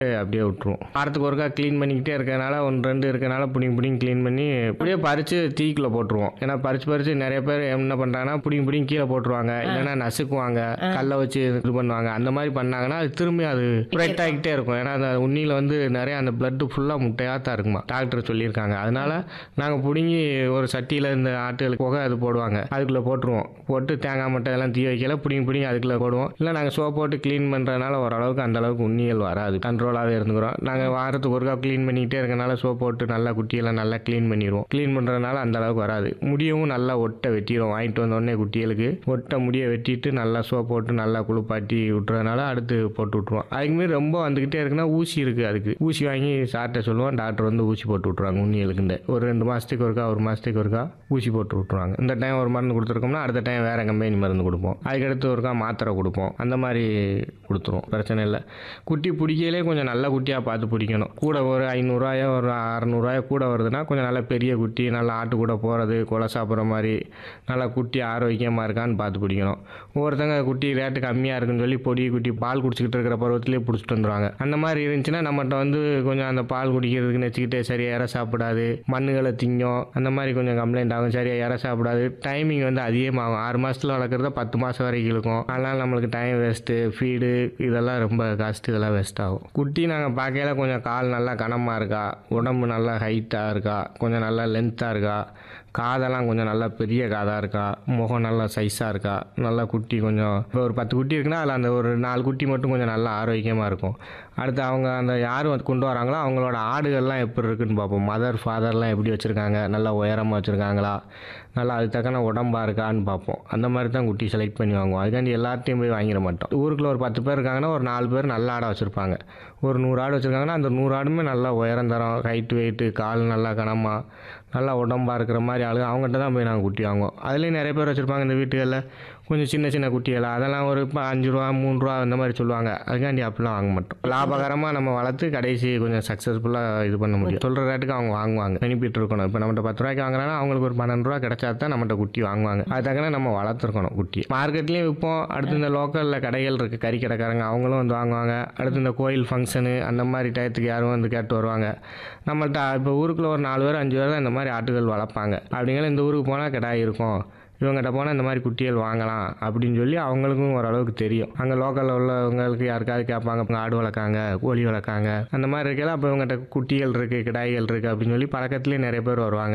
அப்படியே விட்டுருவோம் வாரத்துக்கு ஒருக்கா க்ளீன் பண்ணிக்கிட்டே இருக்கறனால ஒன்று ரெண்டு இருக்கனால புடிங்க புடிங்க க்ளீன் பண்ணி அப்படியே பறித்து தீக்குள்ள போட்டுருவோம் ஏன்னா பறித்து பறித்து நிறைய பேர் என்ன பண்ணுறாங்கன்னா புடிங்க புடிங்க கீழே போட்டுருவாங்க இல்லைன்னா நசுக்குவாங்க கல்லை வச்சு இது பண்ணுவாங்க அந்த மாதிரி பண்ணாங்கன்னா அது திரும்பி அது ஸ்ப்ரெட் ஆகிக்கிட்டே இருக்கும் ஏன்னா அந்த உண்ணியில் வந்து நிறைய அந்த பிளட்டு ஃபுல்லாக முட்டையாக தான் இருக்குமா டாக்டர் சொல்லியிருக்காங்க அதனால நாங்கள் பிடுங்கி ஒரு சட்டியில் இந்த ஆட்டுகளுக்கு புகை அது போடுவாங்க அதுக்குள்ளே போட்டுருவோம் போட்டு தேங்காய் மட்டை எல்லாம் தீ வைக்கல பிடிங்கி பிடிங்கி அதுக்குள்ளே போடுவோம் இல்லை நாங்கள் சோப் போட்டு க்ளீன் பண்ணுறதுனால ஓரளவுக்கு அந்த அளவுக்கு உண்ணியல் வராது கண்ட்ரோலாகவே இருந்துக்கிறோம் நாங்கள் வாரத்துக்கு ஒருக்கா க்ளீன் பண்ணிக்கிட்டே இருக்கனால சோப் போட்டு நல்லா குட்டியெல்லாம் நல்லா க்ளீன் பண்ணிடுவோம் க்ளீன் பண்ணுறதுனால அந்த அளவுக்கு வராது முடியவும் நல்லா ஒட்டை வெட்டிடுவோம் வாங்கிட்டு வந்த உடனே குட்டிகளுக்கு ஒட்டை முடியை வெட்டிட்டு நல்லா சோப் போட்டு நல்லா குளிப்பாட்டி விட்டுறதுனால அடுத்து போட்டு விட்ருவோம் அதுக்கு மாரி ரொம்ப வந்துக்கிட்டே இருக்குன்னா ஊசி இருக்குது அதுக்கு ஊசி வாங்கி சார்ட்ட சொல்லுவோம் டாக்டர் வந்து ஊசி போட்டு விட்ருவாங்க உண்ணிகளுக்குண்டு ஒரு ரெண்டு மாதத்துக்கு ஒருக்கா ஒரு மாதத்துக்கு ஒருக்கா ஊசி போட்டு விட்ருவாங்க இந்த டைம் ஒரு மருந்து கொடுத்துருக்கோம்னா அடுத்த டைம் வேறு கம்பெனி மருந்து கொடுப்போம் அதுக்கடுத்து ஒருக்கா மாத்திரை கொடுப்போம் அந்த மாதிரி கொடுத்துருவோம் பிரச்சனை இல்லை குட்டி பிடிக்கையிலே கொஞ்சம் நல்ல குட்டியாக பார்த்து பிடிக்கணும் கூட ஒரு ஐநூறுரூவாயோ ஒரு அறநூறுவாயோ கூட வருதுன்னா கொஞ்சம் நல்ல பெரிய குட்டி நல்லா ஆட்டு கூட போகிறது கொலை சாப்பிட்ற மாதிரி நல்லா குட்டி ஆரோக்கியமாக இருக்கான்னு பார்த்து பிடிக்கணும் ஒவ்வொருத்தங்க குட்டி ரேட்டு கம்மியாக இருக்குன்னு சொல்லி பொடி குட்டி பால் குடிச்சிக்கிட்டு இருக்கிற பருவத்திலே பிடிச்சிட்டு வந்துடுவாங்க அந்த மாதிரி இருந்துச்சுன்னா நம்மகிட்ட வந்து கொஞ்சம் அந்த பால் குடிக்கிறதுக்கு வச்சுக்கிட்டு சரியாக இற சாப்பிடாது மண்ணுகளை திங்கும் அந்த மாதிரி கொஞ்சம் கம்ப்ளைண்ட் ஆகும் சரியாக இற சாப்பிடாது டைமிங் வந்து அதிகமாகும் ஆறு மாதத்தில் வளர்க்குறத பத்து மாதம் வரைக்கும் இருக்கும் அதனால் நம்மளுக்கு டைம் வேஸ்ட்டு ஃபீடு இதெல்லாம் ரொம்ப காஸ்ட் இதெல்லாம் வேஸ்ட் ஆகும் குட்டி நாங்கள் பார்க்கையில கொஞ்சம் கால் நல்லா கனமாக இருக்கா உடம்பு நல்லா ஹைட்டாக இருக்கா கொஞ்சம் நல்லா லென்த்தாக இருக்கா காதெல்லாம் கொஞ்சம் நல்லா பெரிய காதாக இருக்கா முகம் நல்லா சைஸாக இருக்கா நல்லா குட்டி கொஞ்சம் இப்போ ஒரு பத்து குட்டி இருக்குன்னா அதில் அந்த ஒரு நாலு குட்டி மட்டும் கொஞ்சம் நல்லா ஆரோக்கியமாக இருக்கும் அடுத்து அவங்க அந்த யார் வந்து கொண்டு வராங்களோ அவங்களோட ஆடுகள்லாம் எப்படி இருக்குன்னு பார்ப்போம் மதர் ஃபாதர்லாம் எப்படி வச்சுருக்காங்க நல்லா உயரமாக வச்சுருக்காங்களா நல்லா அது தக்கன உடம்பாக இருக்கான்னு பார்ப்போம் அந்த மாதிரி தான் குட்டி செலக்ட் பண்ணி வாங்குவோம் அதுக்காண்டி எல்லாத்தையும் போய் வாங்கிட மாட்டோம் ஊருக்குள்ள ஒரு பத்து பேர் இருக்காங்கன்னா ஒரு நாலு பேர் நல்ல ஆடை வச்சுருப்பாங்க ஒரு நூறு ஆடு வச்சுருக்காங்கன்னா அந்த நூறு ஆடுமே நல்லா உயரம் தரம் ஹைட் வெயிட்டு கால் நல்லா கனமாக நல்லா உடம்பாக இருக்கிற மாதிரி ஆளு அவங்ககிட்ட தான் போய் நாங்கள் குட்டி வாங்குவோம் அதுலேயும் நிறைய பேர் வச்சுருப்பாங்க இந்த வீட்டுகளில் கொஞ்சம் சின்ன சின்ன குட்டிகள் அதெல்லாம் ஒரு இப்போ அஞ்சு ரூபா மூணு ரூபா அந்த மாதிரி சொல்லுவாங்க அதுக்காண்டி அப்படிலாம் வாங்க மாட்டோம் லாபகரமாக நம்ம வளர்த்து கடைசி கொஞ்சம் சக்ஸஸ்ஃபுல்லாக இது பண்ண முடியும் சொல்கிற ரேட்டுக்கு அவங்க வாங்குவாங்க பெனிஃபிட் இருக்கணும் இப்போ நம்மகிட்ட பத்து ரூபாய்க்கு வாங்குறாங்கன்னா அவங்களுக்கு ஒரு பன்னெண்டு ரூபா கிடைச்சா தான் நம்மகிட்ட குட்டி வாங்குவாங்க அது தக்கன நம்ம வளர்த்துருக்கணும் குட்டி மார்க்கெட்லேயும் விற்போம் அடுத்து இந்த லோக்கலில் கடைகள் இருக்குது கறி கடைக்காரங்க அவங்களும் வந்து வாங்குவாங்க அடுத்து இந்த கோயில் ஃபங்க்ஷனு அந்த மாதிரி டயத்துக்கு யாரும் வந்து கேட்டு வருவாங்க நம்மள்ட்ட இப்போ ஊருக்குள்ள ஒரு நாலு பேர் அஞ்சு பேர் தான் இந்த மாதிரி ஆட்டுகள் வளர்ப்பாங்க அப்படிங்கிற இந்த ஊருக்கு போனால் கிடாய் இருக்கும் இவங்ககிட்ட போனால் இந்த மாதிரி குட்டிகள் வாங்கலாம் அப்படின்னு சொல்லி அவங்களுக்கும் ஓரளவுக்கு தெரியும் அங்கே லோக்கலில் உள்ளவங்களுக்கு யாருக்காவது கேட்பாங்க "இவங்க ஆடு வளர்க்காங்க கோழி வளர்க்காங்க அந்த மாதிரி இருக்கையில அப்போ இவங்ககிட்ட குட்டிகள் இருக்குது கிடாய்கள் இருக்குது அப்படின்னு சொல்லி பழக்கத்துலேயே நிறைய பேர் வருவாங்க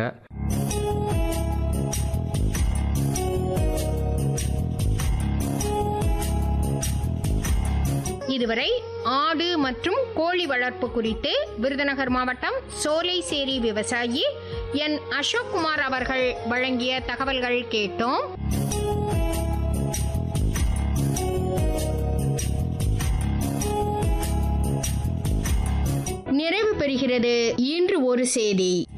இதுவரை ஆடு மற்றும் கோழி வளர்ப்பு குறித்து விருதுநகர் மாவட்டம் சோலைசேரி விவசாயி என் அசோக்குமார் அவர்கள் வழங்கிய தகவல்கள் கேட்டோம் நிறைவு பெறுகிறது இன்று ஒரு செய்தி